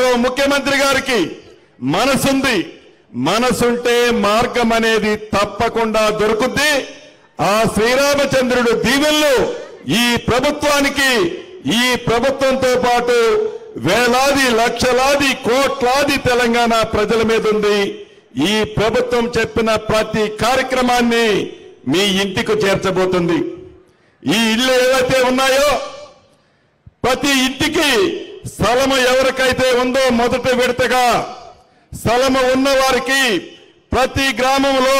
గౌరవ ముఖ్యమంత్రి గారికి మనసుంది మనసుంటే మార్గం అనేది తప్పకుండా దొరుకుద్ది ఆ శ్రీరామచంద్రుడు దీవెనలు ఈ ప్రభుత్వానికి ఈ ప్రభుత్వంతో పాటు వేలాది లక్షలాది కోట్లాది తెలంగాణ ప్రజల మీద ఉంది ఈ ప్రభుత్వం చెప్పిన ప్రతి కార్యక్రమాన్ని మీ ఇంటికి చేర్చబోతుంది ఈ ఇల్లు ఏవైతే ఉన్నాయో ప్రతి ఇంటికి స్థలము ఎవరికైతే ఉందో మొదట విడతగా స్థలము ఉన్న వారికి ప్రతి గ్రామంలో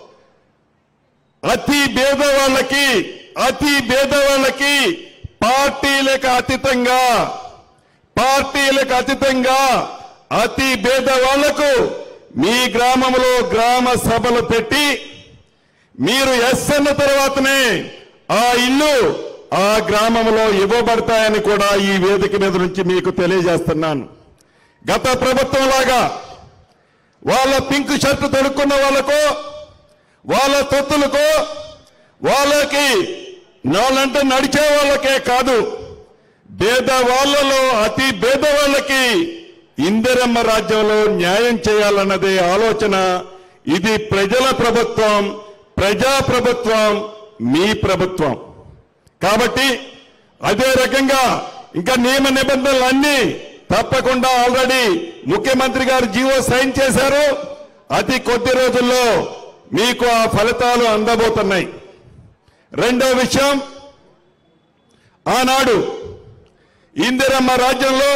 అతి పేద వాళ్ళకి అతి పేద వాళ్ళకి పార్టీలకు అతీతంగా పార్టీలకు అతీతంగా అతి పేద వాళ్లకు మీ గ్రామంలో గ్రామ సభలు పెట్టి మీరు ఎస్ అన్న తర్వాతనే ఆ ఇల్లు ఆ గ్రామంలో ఇవ్వబడతాయని కూడా ఈ వేదిక మీద నుంచి మీకు తెలియజేస్తున్నాను గత ప్రభుత్వం లాగా వాళ్ళ పింక్ షర్ట్ తొడుక్కున్న వాళ్ళకు వాళ్ళ తొత్తులకు వాళ్ళకి నాలంటే నడిచే వాళ్ళకే కాదు పేద వాళ్ళలో అతి పేద వాళ్ళకి ఇందిరమ్మ రాజ్యంలో న్యాయం చేయాలన్నదే ఆలోచన ఇది ప్రజల ప్రభుత్వం ప్రజా ప్రభుత్వం మీ ప్రభుత్వం కాబట్టి అదే రకంగా ఇంకా నియమ నిబంధనలు అన్ని తప్పకుండా ఆల్రెడీ ముఖ్యమంత్రి గారు జీవో సైన్ చేశారు అతి కొద్ది రోజుల్లో మీకు ఆ ఫలితాలు అందబోతున్నాయి రెండో విషయం ఆనాడు ఇందిరమ్మ రాజ్యంలో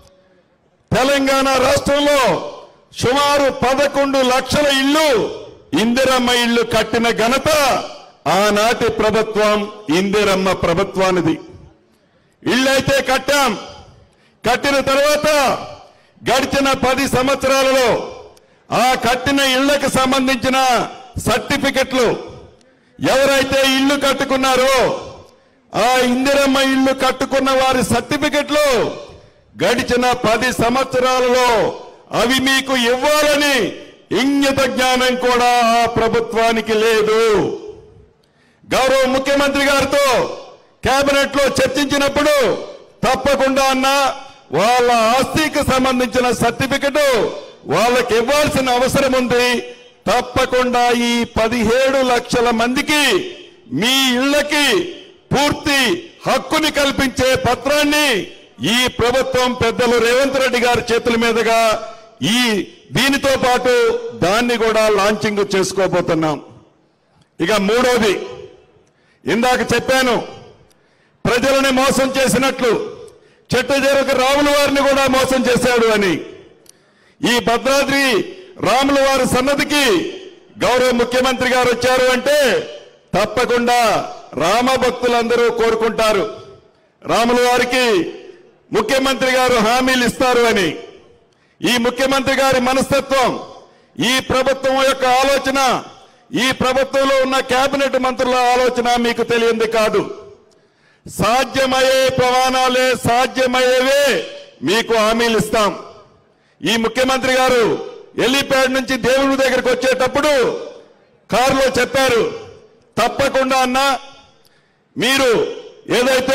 తెలంగాణ రాష్ట్రంలో సుమారు పదకొండు లక్షల ఇల్లు ఇందిరమ్మ ఇల్లు కట్టిన ఘనత ఆనాటి ప్రభుత్వం ఇందిరమ్మ ప్రభుత్వానిది ఇళ్ళైతే కట్టాం కట్టిన తర్వాత గడిచిన పది సంవత్సరాలలో ఆ కట్టిన ఇళ్లకు సంబంధించిన సర్టిఫికెట్లు ఎవరైతే ఇల్లు కట్టుకున్నారో ఆ ఇందిరమ్మ ఇల్లు కట్టుకున్న వారి సర్టిఫికెట్లు గడిచిన పది సంవత్సరాలలో అవి మీకు ఇవ్వాలని ఇంగిత జ్ఞానం కూడా ఆ ప్రభుత్వానికి లేదు గౌరవ ముఖ్యమంత్రి గారితో కేబినెట్ లో చర్చించినప్పుడు తప్పకుండా అన్న వాళ్ళ ఆస్తికి సంబంధించిన సర్టిఫికెట్ వాళ్ళకి ఇవ్వాల్సిన అవసరం ఉంది తప్పకుండా ఈ పదిహేడు లక్షల మందికి మీ ఇళ్లకి పూర్తి హక్కుని కల్పించే పత్రాన్ని ఈ ప్రభుత్వం పెద్దలు రేవంత్ రెడ్డి గారి చేతుల మీదుగా ఈ దీనితో పాటు దాన్ని కూడా లాంచింగ్ చేసుకోబోతున్నాం ఇక మూడోది ఇందాక చెప్పాను ప్రజలని మోసం చేసినట్లు చెట్టు చెరుకు రాముల వారిని కూడా మోసం చేశాడు అని ఈ భద్రాద్రి రాముల వారి సన్నదికి గౌరవ ముఖ్యమంత్రి గారు వచ్చారు అంటే తప్పకుండా రామ భక్తులందరూ కోరుకుంటారు రాముల వారికి ముఖ్యమంత్రి గారు హామీలు ఇస్తారు అని ఈ ముఖ్యమంత్రి గారి మనస్తత్వం ఈ ప్రభుత్వం యొక్క ఆలోచన ఈ ప్రభుత్వంలో ఉన్న కేబినెట్ మంత్రుల ఆలోచన మీకు తెలియంది కాదు సాధ్యమయ్యే ప్రమాణాలే సాధ్యమయ్యేవే మీకు హామీలు ఇస్తాం ఈ ముఖ్యమంత్రి గారు ఎల్లిప్యాడ్ నుంచి దేవుడి దగ్గరికి వచ్చేటప్పుడు కారులో చెప్పారు తప్పకుండా అన్నా మీరు ఏదైతే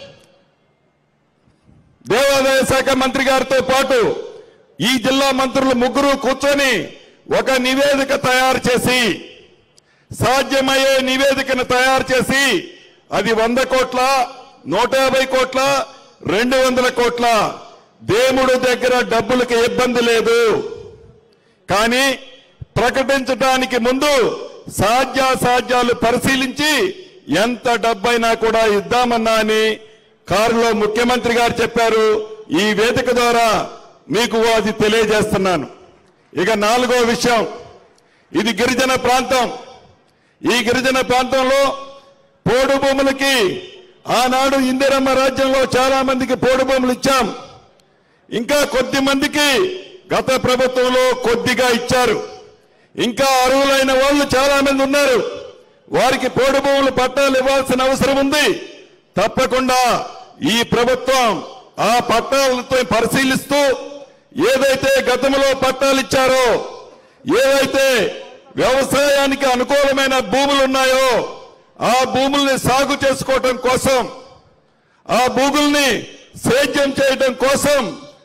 దేవాదాయ శాఖ మంత్రి గారితో పాటు ఈ జిల్లా మంత్రులు ముగ్గురు కూర్చొని ఒక నివేదిక తయారు చేసి సాధ్యమయ్యే నివేదికను తయారు చేసి అది వంద కోట్ల నూట యాభై కోట్ల రెండు వందల కోట్ల దేవుడు దగ్గర డబ్బులకి ఇబ్బంది లేదు కానీ ప్రకటించడానికి ముందు సాధ్యాసాధ్యాలు పరిశీలించి ఎంత డబ్బైనా కూడా ఇద్దామన్నా అని కారులో ముఖ్యమంత్రి గారు చెప్పారు ఈ వేదిక ద్వారా మీకు అది తెలియజేస్తున్నాను ఇక నాలుగో విషయం ఇది గిరిజన ప్రాంతం ఈ గిరిజన ప్రాంతంలో పోడు భూములకి ఆనాడు ఇందిరమ్మ రాజ్యంలో చాలా మందికి పోడు భూములు ఇచ్చాం ఇంకా కొద్ది మందికి గత ప్రభుత్వంలో కొద్దిగా ఇచ్చారు ఇంకా అర్హులైన వాళ్ళు చాలా మంది ఉన్నారు వారికి పోడు భూములు పట్టాలు ఇవ్వాల్సిన అవసరం ఉంది తప్పకుండా ఈ ప్రభుత్వం ఆ పట్టాలతో పరిశీలిస్తూ ఏదైతే గతంలో పట్టాలు ఇచ్చారో ఏవైతే వ్యవసాయానికి అనుకూలమైన భూములు ఉన్నాయో ఆ భూముల్ని సాగు చేసుకోవటం కోసం ఆ భూముల్ని సేద్యం చేయటం కోసం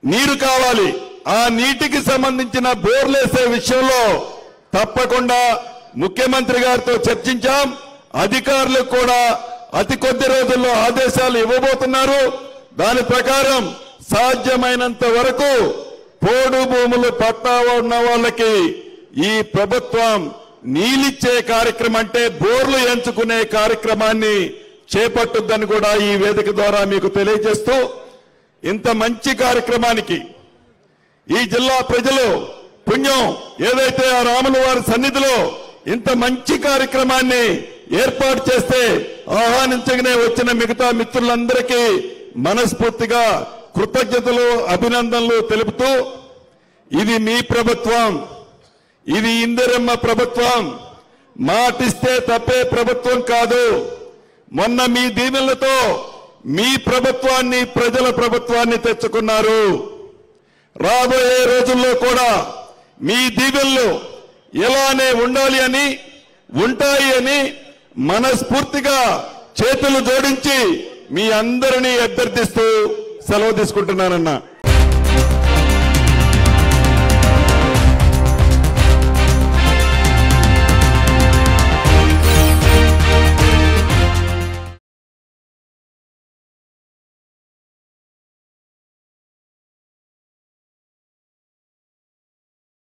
నీరు కావాలి ఆ నీటికి సంబంధించిన బోర్లేసే విషయంలో తప్పకుండా ముఖ్యమంత్రి గారితో చర్చించాం అధికారులకు కూడా అతి కొద్ది రోజుల్లో ఆదేశాలు ఇవ్వబోతున్నారు దాని ప్రకారం సాధ్యమైనంత వరకు పోడు భూములు పట్టా ఉన్న వాళ్ళకి ఈ ప్రభుత్వం నీలిచ్చే కార్యక్రమం అంటే బోర్లు ఎంచుకునే కార్యక్రమాన్ని చేపట్టుద్దని కూడా ఈ వేదిక ద్వారా మీకు తెలియజేస్తూ ఇంత మంచి కార్యక్రమానికి ఈ జిల్లా ప్రజలు పుణ్యం ఏదైతే ఆ రాముల వారి సన్నిధిలో ఇంత మంచి కార్యక్రమాన్ని ఏర్పాటు చేస్తే ఆహ్వానించగానే వచ్చిన మిగతా మిత్రులందరికీ మనస్ఫూర్తిగా కృతజ్ఞతలు అభినందనలు తెలుపుతూ ఇది మీ ప్రభుత్వం ఇది ఇందిరమ్మ ప్రభుత్వం మాటిస్తే తప్పే ప్రభుత్వం కాదు మొన్న మీ దీవెనలతో మీ ప్రభుత్వాన్ని ప్రజల ప్రభుత్వాన్ని తెచ్చుకున్నారు రాబోయే రోజుల్లో కూడా మీ దీవెనలు ఎలానే ఉండాలి అని ఉంటాయి అని మనస్ఫూర్తిగా చేతులు జోడించి మీ అందరినీ అభ్యర్థిస్తూ సెలవు తీసుకుంటున్నానన్నా